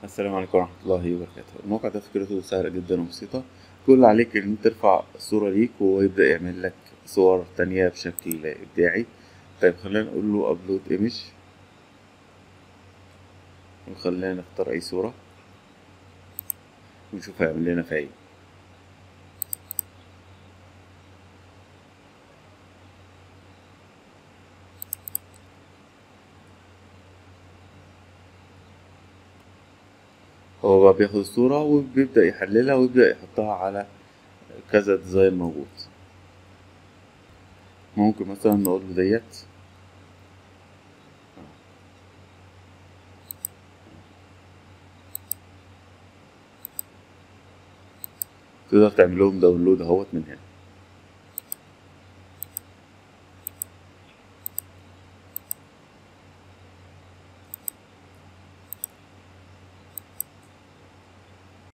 السلام عليكم ورحمة الله وبركاته الموقع ده فكرته سهلة جدا وبسيطة كل اللي عليك ان انت ترفع صورة ليك وهو يبدأ يعمل لك صور تانية بشكل إبداعي طيب خلينا نقول له ابلود ايمج وخلينا نختار اي صورة ونشوف هيعمل لنا فيها ايه هو بقى بياخد الصورة وبيبدأ يحللها ويبدأ يحطها على كذا ديزاين موجود ممكن مثلا نقول له ديت تقدر تعمل لهم داونلود اهوت من هنا